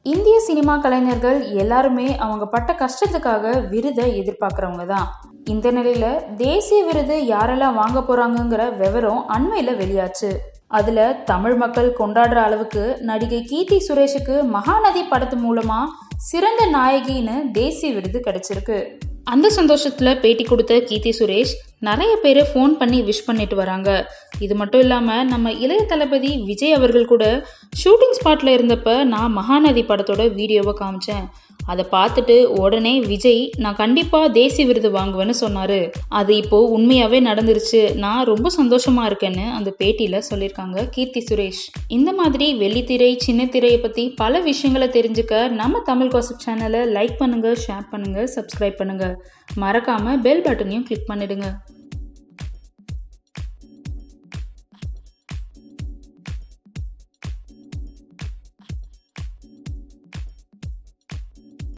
இந்திய சினிமா கலைஞர்கள் எல்லாருமே அவங்க பட்ட கஷ்டத்துக்காக விருதை எதிர்பார்க்குறவங்க தான் இந்த நிலையில தேசிய விருது யாரெல்லாம் வாங்க போறாங்கங்கிற விவரம் அண்மையில வெளியாச்சு அதுல தமிழ் மக்கள் கொண்டாடுற அளவுக்கு நடிகை கீர்த்தி சுரேஷுக்கு மகாநதி படத்து மூலமா சிறந்த நாயகின்னு தேசிய விருது கிடைச்சிருக்கு அந்த சந்தோஷத்துல பேட்டி கொடுத்த கீர்த்தி சுரேஷ் நிறைய பேர் ஃபோன் பண்ணி விஷ் பண்ணிட்டு வராங்க இது மட்டும் இல்லாமல் நம்ம இளைய தளபதி விஜய் அவர்கள் கூட ஷூட்டிங் ஸ்பாட்டில் இருந்தப்ப நான் மகாநதி படத்தோட வீடியோவை காமிச்சேன் அதை பார்த்துட்டு உடனே விஜய் நான் கண்டிப்பாக தேசிய விருது வாங்குவேன்னு சொன்னார் அது இப்போது உண்மையாகவே நடந்துருச்சு நான் ரொம்ப சந்தோஷமாக இருக்கேன்னு அந்த பேட்டியில் சொல்லியிருக்காங்க கீர்த்தி சுரேஷ் இந்த மாதிரி வெள்ளித்திரை சின்ன திரையை பற்றி பல விஷயங்களை தெரிஞ்சுக்க நம்ம தமிழ் காசிப் சேனலை லைக் பண்ணுங்கள் ஷேர் பண்ணுங்கள் சப்ஸ்கிரைப் பண்ணுங்கள் மறக்காமல் பெல் பட்டனையும் கிளிக் பண்ணிடுங்க